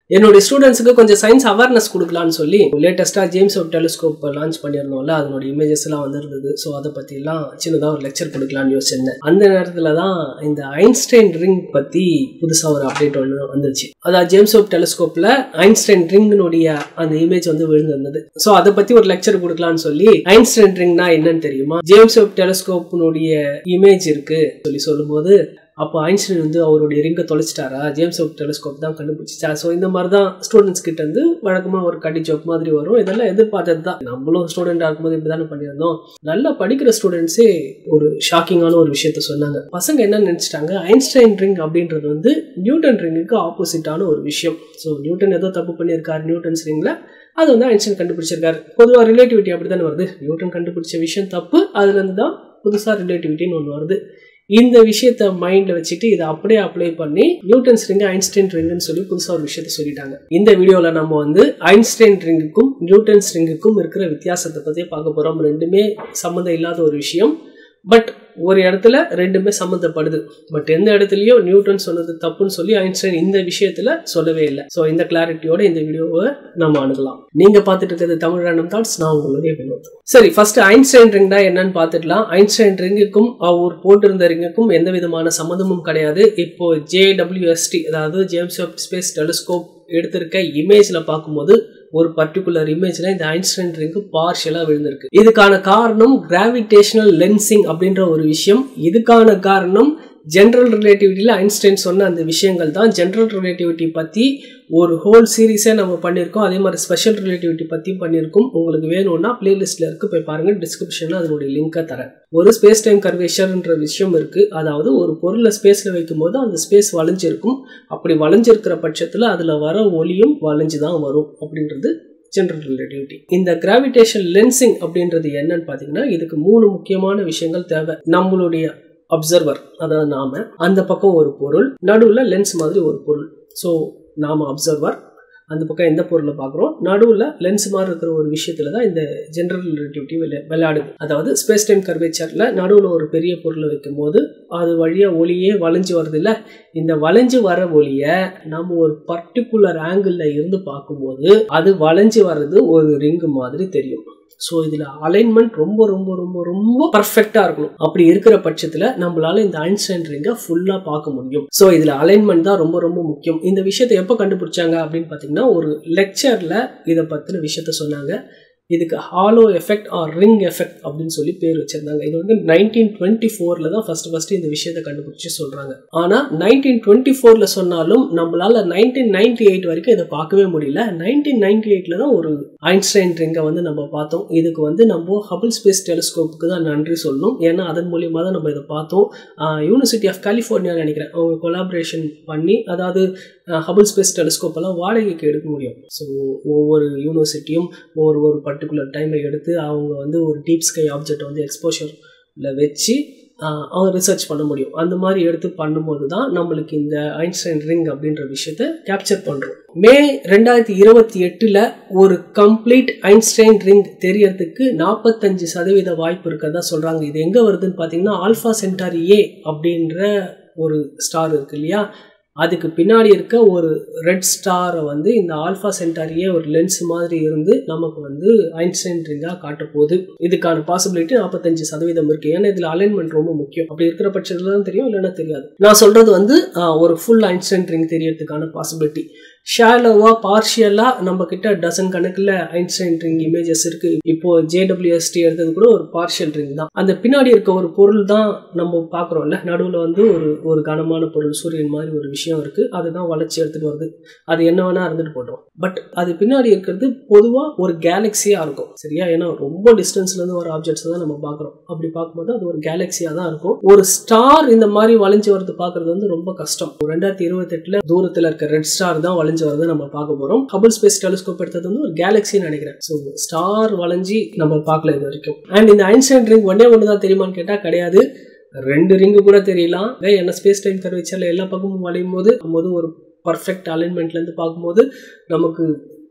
என்னுடைய ஸ்டூடெண்ட்ஸுக்கு கொஞ்சம் சயின்ஸ் அவேர்னஸ் கொடுக்கலான்னு சொல்லி லேட்டஸ்ட்டாக ஜேம்ஸ் வெப் டெலிஸ்கோப் லான்ச் பண்ணியிருந்தோம்ல அதனோட இமேஜஸ் எல்லாம் வந்திருந்தது ஸோ அதை பற்றிலாம் சின்னதாக ஒரு லெக்சர் கொடுக்கலான்னு யோசிச்சிருந்தேன் அந்த நேரத்தில் தான் இந்த ஐன்ஸ்டைன் ரிங் பற்றி புதுசாக ஒரு அப்டேட் ஒன்று வந்துச்சு அதாவது ஜேம்ஸ் வெப் டெலிஸ்கோப்பில் ஐன்ஸ்டைன் ரிங்கினுடைய அந்த இமேஜ் வந்து விழுந்திருந்தது ஸோ அதை பற்றி ஒரு லெக்சர் கொடுக்கலான்னு சொல்லி ஐன்ஸ்டைன் ரிங்னா என்னன்னு தெரியுமா ஜேம்ஸ் வெப் டெலிஸ்கோப்பினுடைய இமேஜ் இருக்கு சொல்லி சொல்லும்போது அப்போ ஐன்ஸ்டைன் வந்து அவருடைய ரிங்கை தொலைச்சிட்டாரா ஜேம்ஸ் வெப் டெலிஸ்கோப் தான் கண்டுபிடிச்சிச்சா ஸோ இந்த மாதிரி தான் ஸ்டூடெண்ட்ஸ் கிட்ட இருந்து வழக்கமாக ஒரு கடி ஜோக் மாதிரி வரும் இதெல்லாம் எதிர்பார்த்தது தான் நம்மளும் ஸ்டூடெண்டாக இருக்கும்போது இப்படி தானே பண்ணியிருந்தோம் நல்லா படிக்கிற ஸ்டூடெண்ட்ஸே ஒரு ஷாக்கிங்கான ஒரு விஷயத்த சொன்னாங்க பசங்க என்ன நினச்சிட்டாங்க ஐன்ஸ்டைன் ரிங் அப்படின்றது வந்து நியூட்டன் ரிங்குக்கு ஆப்போசிட்டான ஒரு விஷயம் ஸோ நியூட்டன் ஏதோ தப்பு பண்ணியிருக்காரு நியூட்டன்ஸ் ரிங்கில் அது வந்து ஐன்ஸ்டைன் கண்டுபிடிச்சிருக்காரு பொதுவாக ரிலேட்டிவிட்டி அப்படி தானே வருது நியூட்டன் கண்டுபிடிச்ச விஷயம் தப்பு அதுலேருந்து தான் புதுசாக ரிலேட்டிவிட்டின்னு ஒன்று வருது இந்த விஷயத்த மைண்டில் வச்சுட்டு இதை அப்படியே அப்ளை பண்ணி நியூட்டன்ஸ் ரிங் ஐன்ஸ்டைன் ரிங்குன்னு சொல்லி புதுசாக ஒரு விஷயத்த சொல்லிட்டாங்க இந்த வீடியோவில் நம்ம வந்து ஐன்ஸ்டைன் ரிங்குக்கும் நியூட்டன்ஸ் ரிங்குக்கும் இருக்கிற வித்தியாசத்தை பற்றி பார்க்க போகிறோம் ரெண்டுமே சம்மந்தம் இல்லாத ஒரு விஷயம் பட் ஒரு இடத்துல ரெண்டுமே சம்மந்தப்படுது பட் எந்த இடத்துலையும் நியூட்டன் சொன்னது தப்புன்னு சொல்லி ஐன்ஸ்டைன் இந்த விஷயத்துல சொல்லவே இல்லை ஸோ இந்த கிளாரிட்டியோட இந்த வீடியோவை நம்ம அணுகலாம் நீங்க பார்த்துட்டு இருக்கிறது தமிழ் ரேண்டம் தாட்ஸ் நான் உங்களுடைய வினோத் சரி ஃபர்ஸ்ட் ஐன்ஸ்டைன் ரிங்னா என்னன்னு பார்த்துக்கலாம் ஐன்ஸ்டைன் ரிங்குக்கும் அவர் போட்டிருந்த ரிங்குக்கும் எந்த விதமான சம்மந்தமும் கிடையாது இப்போ ஜேடபிள்யூஎஸ்டி அதாவது ஜேம்ஸ் வெப் ஸ்பேஸ் டெலிஸ்கோப் எடுத்திருக்க இமேஜ்ல பார்க்கும்போது ஒரு பர்டிகுலர் இமேஜ்ல இந்த ஐன்ஸ்டைன் ரிங்கு பார்ஷியலா விழுந்திருக்கு இதுக்கான காரணம் கிராவிடேஷனல் லென்சிங் அப்படின்ற ஒரு விஷயம் இதுக்கான காரணம் ஜென்ரல் ரிலேட்டிவிட்டியில் ஐன்ஸ்டைன் சொன்ன அந்த விஷயங்கள் தான் ஜென்ரல் ரிலேட்டிவிட்டி பற்றி ஒரு ஹோல் சீரீஸே நம்ம பண்ணியிருக்கோம் அதே மாதிரி ஸ்பெஷல் ரிலேட்டிவிட்டி பற்றியும் பண்ணியிருக்கோம் உங்களுக்கு வேணும்னா பிளேலிஸ்ட்டில் இருக்கு போய் பாருங்கள் டிஸ்கிரிப்ஷனில் அதனுடைய லிங்கை தரேன் ஒரு ஸ்பேஸ் டைம் கர்வேஷர்ன்ற விஷயம் இருக்குது அதாவது ஒரு பொருளை ஸ்பேஸில் வைக்கும்போது அந்த ஸ்பேஸ் வளைஞ்சிருக்கும் அப்படி வளைஞ்சிருக்கிற பட்சத்தில் அதில் வர ஒளியும் வளைஞ்சு தான் வரும் அப்படின்றது ஜென்ரல் ரிலேட்டிவிட்டி இந்த கிராவிடேஷன் லென்சிங் அப்படின்றது என்னன்னு பார்த்தீங்கன்னா இதுக்கு மூணு முக்கியமான விஷயங்கள் தேவை நம்மளுடைய அப்சர்வர் அதாவது நாம அந்த பக்கம் ஒரு பொருள் நடுவில் லென்ஸ் மாதிரி ஒரு பொருள் ஸோ நாம அப்சர்வர் அந்த பக்கம் எந்த பொருளை பார்க்குறோம் நடுவில் லென்ஸ் மாதிரி இருக்கிற ஒரு விஷயத்துல தான் இந்த ஜென்ரல் ரிலேட்டிவிட்டி விளையா விளையாடுது அதாவது ஸ்பேஸ் டைம் கர்வேச்சரில் நடுவில் ஒரு பெரிய பொருளை வைக்கும் போது அது வழியாக ஒளியே வளைஞ்சு வருது இல்லை இந்த வளைஞ்சு வர ஒளியை நம்ம ஒரு பர்டிகுலர் ஆங்கிளில் இருந்து பார்க்கும்போது அது வளைஞ்சு வர்றது ஒரு ரிங்கு மாதிரி தெரியும் ஸோ இதில் அலைன்மெண்ட் ரொம்ப ரொம்ப ரொம்ப ரொம்ப பர்ஃபெக்டாக இருக்கணும் அப்படி இருக்கிற பட்சத்தில் நம்மளால இந்த ஐன்ஸ்டைன் ரிங்கை ஃபுல்லாக பார்க்க முடியும் ஸோ இதில் அலைன்மெண்ட் தான் ரொம்ப ரொம்ப முக்கியம் இந்த விஷயத்தை எப்போ கண்டுபிடிச்சாங்க அப்படின்னு பார்த்தீங்கன்னா ஒரு லெக்சரில் இதை பற்றின விஷயத்த சொன்னாங்க இதுக்கு halo effect or ring effect அப்படின்னு சொல்லி பேர் வச்சிருந்தாங்க இது வந்து நைன்டீன் டுவெண்ட்டி ஃபோரில் தான் ஃபர்ஸ்ட் ஃபர்ஸ்ட் இந்த விஷயத்தை கண்டுபிடிச்சி சொல்கிறாங்க ஆனால் நைன்டீன் டுவெண்ட்டி ஃபோரில் சொன்னாலும் நம்மளால நைன்டீன் நைன்டி எயிட் வரைக்கும் இதை பார்க்கவே முடியல நைன்டீன் நைன்டி எயிட்டில் தான் ஒரு ஐன்ஸ்டைன் ரிங்கை வந்து நம்ம பார்த்தோம் இதுக்கு வந்து நம்ம ஹபிள் ஸ்பேஸ் டெலிஸ்கோப்புக்கு தான் நன்றி சொல்லணும் ஏன்னா அதன் மூலியமாக தான் நம்ம இதை பார்த்தோம் யூனிவர்சிட்டி ஆஃப் கலிஃபோர்னியா நினைக்கிறேன் அவங்க கொலாபரேஷன் பண்ணி அதாவது ஹபிள் ஸ்பேஸ் டெலிஸ்கோப் எல்லாம் வாடகைக்கு எடுக்க முடியும் ஸோ ஒவ்வொரு யூனிவர்சிட்டியும் ஒவ்வொரு ஒரு பர்டிகுலர் டைமை எடுத்து அவங்க வந்து ஒரு டீப் ஸ்கை ஆப்ஜெக்டை வந்து எக்ஸ்போஷரில் வச்சு அவங்க ரிசர்ச் பண்ண முடியும் அந்த மாதிரி எடுத்து பண்ணும்போது தான் நம்மளுக்கு இந்த ஐன்ஸ்டைன் ரிங் அப்படின்ற விஷயத்த கேப்சர் பண்ணுறோம் மே ரெண்டாயிரத்தி இருபத்தி எட்டில் ஒரு கம்ப்ளீட் ஐன்ஸ்டைன் ரிங் தெரியறதுக்கு நாற்பத்தஞ்சு சதவீத வாய்ப்பு இருக்கதா சொல்கிறாங்க இது எங்கே வருதுன்னு பார்த்தீங்கன்னா ஆல்ஃபா சென்டாரி ஏ அப்படின்ற ஒரு ஸ்டார் இருக்கு இல்லையா அதுக்கு பின்னாடி இருக்க ஒரு ரெட் ஸ்டாரை வந்து இந்த ஆல்ஃபா சென்டாரியே ஒரு லென்ஸ் மாதிரி இருந்து நமக்கு வந்து ஐன்ஸ்டைன் ரிங்காக காட்ட போகுது இதுக்கான பாசிபிலிட்டி நாற்பத்தஞ்சு சதவீதம் இருக்கு ஏன்னா இதில் அலைன்மெண்ட் ரொம்ப முக்கியம் அப்படி இருக்கிற பட்சத்தில் தான் தெரியும் இல்லைன்னா தெரியாது நான் சொல்றது வந்து ஒரு ஃபுல் ஐன்ஸ்டைன் ரிங் தெரியறதுக்கான பாசிபிலிட்டி ஷாலோவா பார்ஷியலா நம்ம கிட்ட டசன் கணக்கில் ஐன்ஸ்டைன் ரிங் இமேஜஸ் இருக்கு இப்போ ஜேடபிள்யூஎஸ்டி எடுத்தது கூட ஒரு பார்ஷியல் ரிங் தான் அந்த பின்னாடி இருக்க ஒரு பொருள் தான் நம்ம பார்க்குறோம்ல நடுவில் வந்து ஒரு ஒரு கனமான பொருள் சூரியன் மாதிரி ஒரு விஷயம் இருக்கு அதுதான் வளர்ச்சி எடுத்துட்டு வருது அது என்ன வேணா இருந்துட்டு போட்டோம் பட் அது பின்னாடி இருக்கிறது பொதுவாக ஒரு கேலக்சியா இருக்கும் சரியா ஏன்னா ரொம்ப டிஸ்டன்ஸ்ல இருந்து வர ஆப்ஜெக்ட்ஸ் தான் நம்ம பார்க்குறோம் அப்படி பார்க்கும்போது அது ஒரு கேலக்சியா தான் இருக்கும் ஒரு ஸ்டார் இந்த மாதிரி வளைஞ்சு வரது பார்க்கறது வந்து ரொம்ப கஷ்டம் ரெண்டாயிரத்தி இருபத்தெட்டுல தூரத்தில் இருக்க ரெட் ஸ்டார் தான் வளைஞ்சு வரதை நம்ம பார்க்க போறோம் ஹபிள் ஸ்பேஸ் டெலிஸ்கோப் எடுத்தது வந்து ஒரு கேலக்சின்னு நினைக்கிறேன் ஸோ ஸ்டார் வளைஞ்சி நம்ம பார்க்கல இது வரைக்கும் அண்ட் இந்த ஐன்ஸ்டைன் ரிங் ஒன்னே ஒன்று தான் தெரியுமான்னு கேட்டால் கிடையாது ரெண்டு ரிங்கு கூட தெரியலாம் என்ன ஸ்பேஸ் டைம் கர்வேச்சரில் எல்லா பக்கமும் வளையும் போது போது ஒரு பர்ஃபெக்ட் அலைன்மெண்ட்லேருந்து பார்க்கும்போது நமக்கு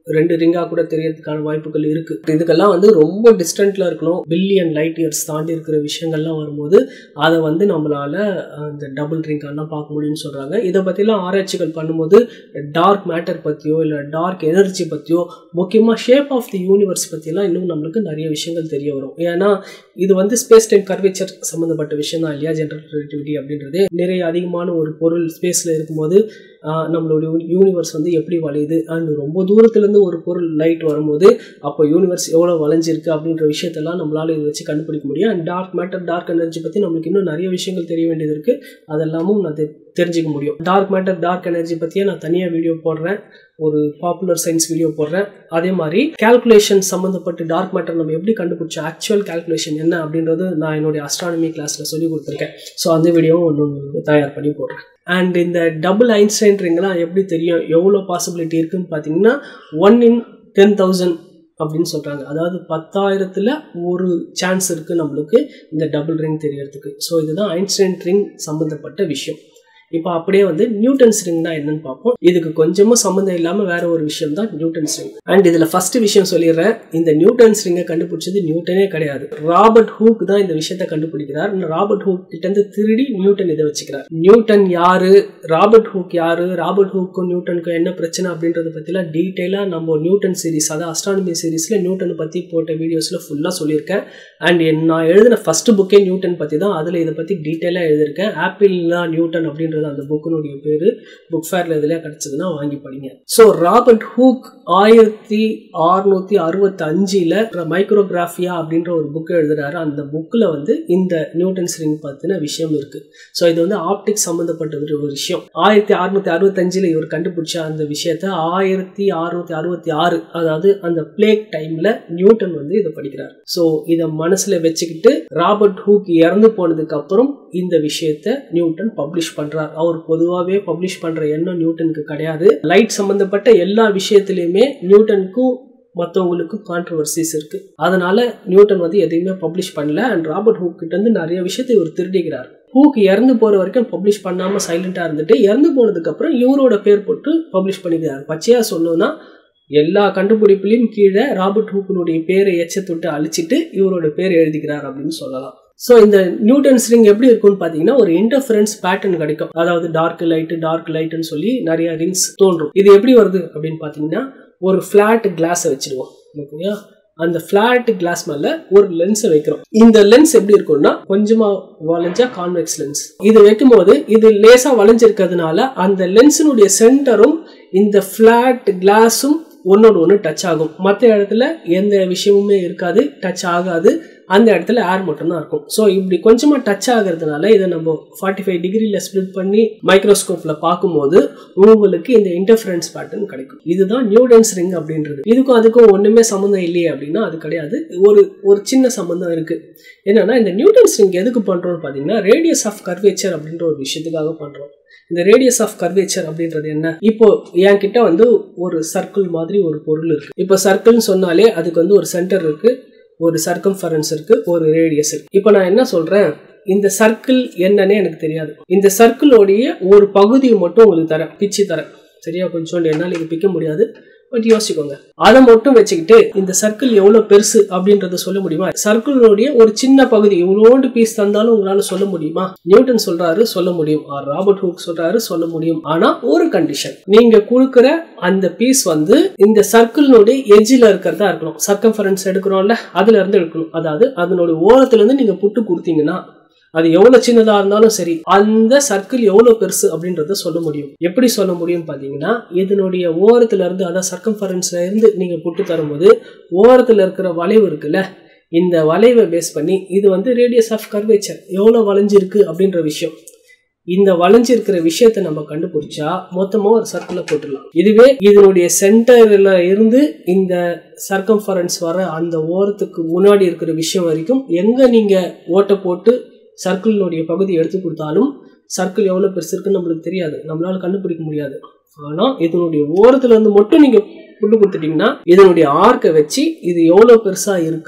ரெண்டு ரிங்கா கூட தெரியறதுக்கான வாய்ப்புகள் இருக்கு இதுக்கெல்லாம் வந்து ரொம்ப டிஸ்டன்ட்ல இருக்கணும் பில்லியன் லைட் இயர்ஸ் தாண்டி இருக்கிற விஷயங்கள்லாம் வரும்போது அதை வந்து நம்மளால அந்த டபுள் ரிங்காலாம் பார்க்க முடியும்னு சொல்றாங்க இதை பத்திலாம் ஆராய்ச்சிகள் பண்ணும்போது டார்க் மேட்டர் பத்தியோ இல்லை டார்க் எனர்ஜி பத்தியோ முக்கியமாக ஷேப் ஆஃப் தி யூனிவர்ஸ் பற்றிலாம் இன்னும் நம்மளுக்கு நிறைய விஷயங்கள் தெரிய வரும் ஏன்னா இது வந்து ஸ்பேஸ் டைம் கர்வேச்சர் சம்மந்தப்பட்ட விஷயம் தான் இல்லையா ஜென்ரல் ரிலேட்டிவிட்டி அப்படின்றது நிறைய அதிகமான ஒரு பொருள் ஸ்பேஸில் இருக்கும்போது ஆஹ், நம்மளுடைய யூனிவர்ஸ் வந்து எப்படி வளையுது அண்ட் ரொம்ப தூரத்துலேருந்து ஒரு பொருள் லைட் வரும்போது அப்போ யூனிவர்ஸ் எவ்வளோ வளைஞ்சிருக்கு அப்படின்ற விஷயத்தெல்லாம் நம்மளால இதை வச்சு கண்டுபிடிக்க முடியும் and dark matter dark energy பற்றி நம்மளுக்கு இன்னும் நிறைய விஷயங்கள் தெரிய வேண்டியது இருக்குது அதெல்லாமும் நான் தெ- தெரிஞ்சுக்க முடியும் டார்க் மேட்டர் டார்க் எனர்ஜி பற்றியே நான் தனியாக வீடியோ போடுறேன் ஒரு பாப்புலர் சயின்ஸ் வீடியோ போடுறேன் அதே மாதிரி கால்குலேஷன் சம்மந்தப்பட்டு டார்க் மேட்டர் நம்ம எப்படி கண்டுபிடிச்சோம் ஆக்சுவல் கால்குலேஷன் என்ன அப்படின்றது நான் என்னுடைய அஸ்ட்ரானமி கிளாஸில் சொல்லி கொடுத்துருக்கேன் ஸோ அந்த வீடியோவும் ஒன்று தயார் பண்ணி போடுறேன் அண்ட் இந்த டபுள் ஐன்ஸ்டைன் ரிங்லாம் எப்படி தெரியும் எவ்வளோ பாசிபிலிட்டி இருக்குன்னு பார்த்தீங்கன்னா ஒன் இன் டென் தௌசண்ட் அப்படின்னு சொல்கிறாங்க அதாவது பத்தாயிரத்தில் ஒரு சான்ஸ் இருக்குது நம்மளுக்கு இந்த டபுள் ரிங் தெரியறதுக்கு ஸோ இதுதான் ஐன்ஸ்டைன் ரிங் சம்மந்தப்பட்ட விஷயம் இப்போ அப்படியே வந்து நியூட்டன்ஸ் ரிங்னா என்னன்னு பார்ப்போம் இதுக்கு கொஞ்சமும் சம்மந்தம் இல்லாமல் வேற ஒரு விஷயம் தான் நியூட்டன்ஸ் ரிங் அண்ட் இதில் ஃபர்ஸ்ட் விஷயம் சொல்லிடுறேன் இந்த நியூட்டன்ஸ் ரிங்கை கண்டுபிடிச்சது நியூட்டனே கிடையாது ராபர்ட் ஹூக் தான் இந்த விஷயத்தை கண்டுபிடிக்கிறார் இந்த ராபர்ட் ஹூக் கிட்ட இருந்து திருடி நியூட்டன் இதை வச்சுக்கிறார் நியூட்டன் யாரு ராபர்ட் ஹூக் யாரு ராபர்ட் ஹூக்கும் நியூட்டனுக்கும் என்ன பிரச்சனை அப்படின்றத பற்றிலாம் டீட்டெயிலாக நம்ம நியூட்டன் சீரிஸ் அதாவது அஸ்ட்ரானமி சீரிஸில் நியூட்டனை பற்றி போட்ட வீடியோஸில் ஃபுல்லாக சொல்லியிருக்கேன் அண்ட் நான் எழுதின ஃபர்ஸ்ட் புக்கே நியூட்டன் பற்றி தான் அதில் இதை பற்றி டீட்டெயிலாக எழுதியிருக்கேன் ஆப்பிள்னா நியூட்டன் அப்படின்றது அந்த புக்கினுடைய பேர் புக் ஃபேரில் இதில் கிடச்சதுன்னா வாங்கி படிங்க ஸோ ராபர்ட் ஹூக் ஆயிரத்தி அறுநூத்தி அறுபத்தி அஞ்சில் மைக்ரோகிராஃபியா அப்படின்ற ஒரு புக் எழுதுறாரு அந்த புக்கில் வந்து இந்த நியூட்டன்ஸ் ரிங் பற்றின விஷயம் இருக்கு ஸோ இது வந்து ஆப்டிக்ஸ் சம்மந்தப்பட்ட ஒரு ஒரு விஷயம் ஆயிரத்தி அறுநூத்தி அறுபத்தஞ்சில் இவர் கண்டுபிடிச்ச அந்த விஷயத்த ஆயிரத்தி அறுநூத்தி அறுபத்தி ஆறு அதாவது அந்த பிளேக் டைம்ல நியூட்டன் வந்து இதை படிக்கிறார் ஸோ இதை மனசுல வச்சுக்கிட்டு ராபர்ட் ஹூக் இறந்து போனதுக்கு அப்புறம் இந்த விஷயத்த நியூட்டன் பப்ளிஷ் பண்றார் அவர் பொதுவாகவே பப்ளிஷ் பண்ற எண்ணம் நியூட்டனுக்கு கிடையாது லைட் சம்பந்தப்பட்ட எல்லா விஷயத்திலையுமே நியூட்டனுக்கும் மற்றவங்களுக்கும் கான்ட்ரவர்சிஸ் இருக்கு அதனால நியூட்டன் வந்து எதையுமே பப்ளிஷ் பண்ணல அண்ட் ராபர்ட் ஹூக் கிட்ட இருந்து நிறைய விஷயத்தை இவர் திருடிக்கிறார் ஹூக் இறந்து போற வரைக்கும் பப்ளிஷ் பண்ணாம சைலண்டா இருந்துட்டு இறந்து போனதுக்கு அப்புறம் இவரோட பேர் போட்டு பப்ளிஷ் பண்ணிக்கிறார் பச்சையா சொல்லணும்னா எல்லா கண்டுபிடிப்புலையும் கீழே ராபர்ட் ஹூக்கினுடைய பேரை எச்சத்தொட்டு அழிச்சிட்டு இவரோட பேர் எழுதிக்கிறார் அப்படின்னு சொல்லலாம் ஸோ இந்த நியூட்டன்ஸ் ரிங் எப்படி இருக்கும்னு பார்த்தீங்கன்னா ஒரு இன்டர்ஃபரன்ஸ் பேட்டர்ன் கிடைக்கும் அதாவது டார்க் லைட்டு டார்க் லைட்டுன்னு சொல்லி நிறைய ரிங்ஸ் தோன்றும் இது எப்படி வருது அப்படின்னு பார்த்தீங்கன்னா ஒரு ஃப்ளாட் கிளாஸை வச்சிருவோம் ஓகேங்களா அந்த ஃப்ளாட் கிளாஸ் மேல ஒரு லென்ஸை வைக்கிறோம் இந்த லென்ஸ் எப்படி இருக்கும்னா கொஞ்சமா வளைஞ்சா கான்வெக்ஸ் லென்ஸ் இது வைக்கும்போது இது லேசா வளைஞ்சிருக்கிறதுனால அந்த லென்ஸினுடைய சென்டரும் இந்த ஃப்ளாட் கிளாஸும் ஒன்னோட ஒன்று டச் ஆகும் மற்ற இடத்துல எந்த விஷயமுமே இருக்காது டச் ஆகாது அந்த இடத்துல ஏர் மட்டும்தான் இருக்கும் ஸோ இப்படி கொஞ்சமாக டச் ஆகிறதுனால இதை நம்ம ஃபார்ட்டி ஃபைவ் டிகிரியில் ஸ்ப்ளிட் பண்ணி மைக்ரோஸ்கோப்பில் பார்க்கும்போது உங்களுக்கு இந்த இன்டர்ஃபரன்ஸ் பேட்டர்ன் கிடைக்கும் இதுதான் நியூடன்ஸ் ரிங் அப்படின்றது இதுக்கும் அதுக்கும் ஒன்றுமே சம்மந்தம் இல்லையே அப்படின்னா அது கிடையாது ஒரு ஒரு சின்ன சம்மந்தம் இருக்கு என்னன்னா இந்த நியூட்டன்ஸ் ரிங் எதுக்கு பண்ணுறோம்னு பார்த்தீங்கன்னா ரேடியஸ் ஆஃப் கர்வேச்சர் அப்படின்ற ஒரு விஷயத்துக்காக பண்ணுறோம் இந்த ரேடியஸ் ஆஃப் கர்வேச்சர் அப்படின்றது என்ன இப்போ என்கிட்ட வந்து ஒரு சர்க்கிள் மாதிரி ஒரு பொருள் இருக்கு இப்போ சர்க்கிள்னு சொன்னாலே அதுக்கு வந்து ஒரு சென்டர் இருக்கு ஒரு சர்க்கம்ஃபரன்ஸ் இருக்கு ஒரு ரேடியஸ் இருக்கு இப்போ நான் என்ன சொல்றேன் இந்த சர்க்கிள் என்னன்னே எனக்கு தெரியாது இந்த சர்க்கிளோடைய ஒரு பகுதியை மட்டும் உங்களுக்கு தரேன் பிச்சு தரேன் சரியா கொஞ்சோண்டு என்னால் இது பிக்க முடியாது பட் யோசிக்கோங்க அதை மட்டும் வச்சுக்கிட்டு இந்த சர்க்கிள் எவ்வளவு பெருசு அப்படின்றத சொல்ல முடியுமா சர்க்கிளுடைய ஒரு சின்ன பகுதி இவ்வளோண்டு பீஸ் தந்தாலும் உங்களால சொல்ல முடியுமா நியூட்டன் சொல்றாரு சொல்ல முடியும் ஆர் ராபர்ட் ஹூக் சொல்றாரு சொல்ல முடியும் ஆனா ஒரு கண்டிஷன் நீங்க கொடுக்குற அந்த பீஸ் வந்து இந்த சர்க்கிளினுடைய எஜ்ஜில் இருக்கிறதா இருக்கணும் சர்க்கம்ஃபரன்ஸ் எடுக்கிறோம்ல அதுல இருந்து எடுக்கணும் அதாவது அதனுடைய ஓரத்துல இருந்து நீங்க புட்டு கொடுத்தீங்கன்னா அது எவ்வளவு சின்னதா இருந்தாலும் சரி அந்த சர்க்கிள் எவ்வளவு பெருசு அப்படின்றத சொல்ல முடியும் எப்படி சொல்ல முடியும் பாத்தீங்கன்னா இதனுடைய ஓரத்துல இருந்து அதாவது சர்க்கம்ஃபரன்ஸ்ல இருந்து நீங்க புட்டு தரும்போது ஓரத்துல இருக்கிற வளைவு இருக்குல்ல இந்த வளைவை பேஸ் பண்ணி இது வந்து ரேடியஸ் ஆஃப் கர்வேச்சர் எவ்வளவு வளைஞ்சிருக்கு அப்படின்ற விஷயம் இந்த வளைஞ்சிருக்கிற விஷயத்த நம்ம கண்டுபிடிச்சா மொத்தமா ஒரு சர்க்கிளை போட்டுடலாம் இதுவே இதனுடைய சென்டர்ல இருந்து இந்த சர்க்கம்ஃபரன்ஸ் வர அந்த ஓரத்துக்கு முன்னாடி இருக்கிற விஷயம் வரைக்கும் எங்க நீங்க ஓட்டை போட்டு சர்க்கிளினுடைய பகுதி எடுத்து கொடுத்தாலும் சர்க்கிள் எவ்வளோ பெருசு இருக்குன்னு நம்மளுக்கு தெரியாது நம்மளால கண்டுபிடிக்க முடியாது ஆனால் இதனுடைய ஓரத்துல இருந்து மட்டும் நீங்க புட்டு கொடுத்துட்டீங்கன்னா இதனுடைய ஆர்க்கை வச்சு இது எவ்வளோ பெருசா இருக்கு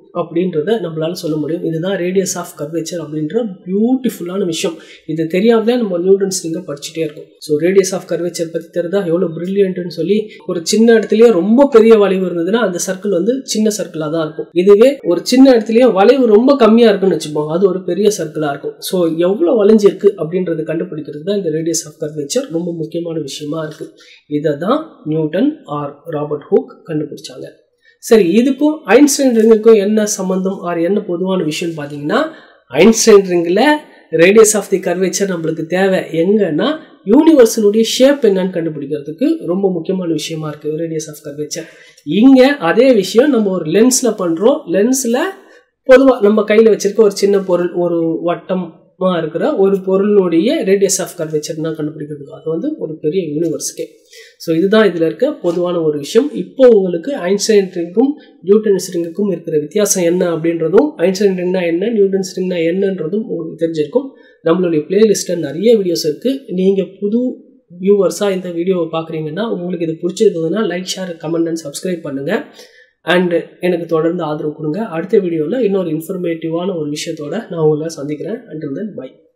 அப்படின்றத நம்மளால சொல்ல முடியும் இதுதான் ரேடியஸ் ஆஃப் கர்வேச்சர் அப்படின்ற பியூட்டிஃபுல்லான விஷயம் இது தெரியாம தான் நம்ம நியூட்டன்ஸ் நீங்கள் படிச்சுட்டே இருக்கோம் ஸோ ரேடியஸ் ஆஃப் கர்வேச்சர் பற்றி தெரிதா எவ்வளோ பிரில்லியன்ட்னு சொல்லி ஒரு சின்ன இடத்துலயே ரொம்ப பெரிய வளைவு இருந்ததுன்னா அந்த சர்க்கிள் வந்து சின்ன சர்க்கிளாக தான் இருக்கும் இதுவே ஒரு சின்ன இடத்துலயே வளைவு ரொம்ப கம்மியாக இருக்குன்னு வச்சுப்போம் அது ஒரு பெரிய சர்க்கிளாக இருக்கும் ஸோ எவ்வளோ வளைஞ்சிருக்கு அப்படின்றத கண்டுபிடிக்கிறது தான் இந்த ரேடியஸ் ஆஃப் கர்வேச்சர் ரொம்ப முக்கியமான விஷயமா இருக்கு இதை தான் நியூட்டன் ஆர் ராபர்ட் ஹூக் கண்டுபிடிச்சாங்க சரி இதுக்கும் ஐன்ஸ்டைன் ரிங்குக்கும் என்ன சம்பந்தம் ஆர் என்ன பொதுவான விஷயம் பார்த்தீங்கன்னா ஐன்ஸ்டைன் ரிங்கில் ரேடியஸ் ஆஃப் தி கர்வேச்சர் நம்மளுக்கு தேவை எங்கன்னா யூனிவர்ஸினுடைய ஷேப் என்னன்னு கண்டுபிடிக்கிறதுக்கு ரொம்ப முக்கியமான விஷயமா இருக்கு ரேடியஸ் ஆஃப் கர்வேச்சர் இங்கே அதே விஷயம் நம்ம ஒரு லென்ஸில் பண்ணுறோம் லென்ஸில் பொதுவாக நம்ம கையில் வச்சிருக்க ஒரு சின்ன பொருள் ஒரு வட்டமாக இருக்கிற ஒரு பொருளுடைய ரேடியஸ் ஆஃப் கர்வேச்சர் தான் கண்டுபிடிக்கிறதுக்கு அது வந்து ஒரு பெரிய யூனிவர்ஸ்க்கே ஸோ இதுதான் இதில் இருக்க பொதுவான ஒரு விஷயம் இப்போ உங்களுக்கு ஐன்ஸ்டைன் ரிங்கும் நியூட்டன்ஸ் ரிங்குக்கும் இருக்கிற வித்தியாசம் என்ன அப்படின்றதும் ஐன்ஸ்டைன் ரிங்னா என்ன நியூட்டன்ஸ் ரிங்னா என்னன்றதும் உங்களுக்கு தெரிஞ்சிருக்கும் நம்மளுடைய பிளேலிஸ்ட்டில் நிறைய வீடியோஸ் இருக்குது நீங்கள் புது வியூவர்ஸாக இந்த வீடியோவை பார்க்குறீங்கன்னா உங்களுக்கு இது பிடிச்சிருந்ததுன்னா like share comment and subscribe பண்ணுங்கள் அண்ட் எனக்கு தொடர்ந்து ஆதரவு கொடுங்க அடுத்த வீடியோவில் இன்னொரு இன்ஃபர்மேட்டிவான ஒரு விஷயத்தோட நான் உங்களை சந்திக்கிறேன் அண்டில் தென் பை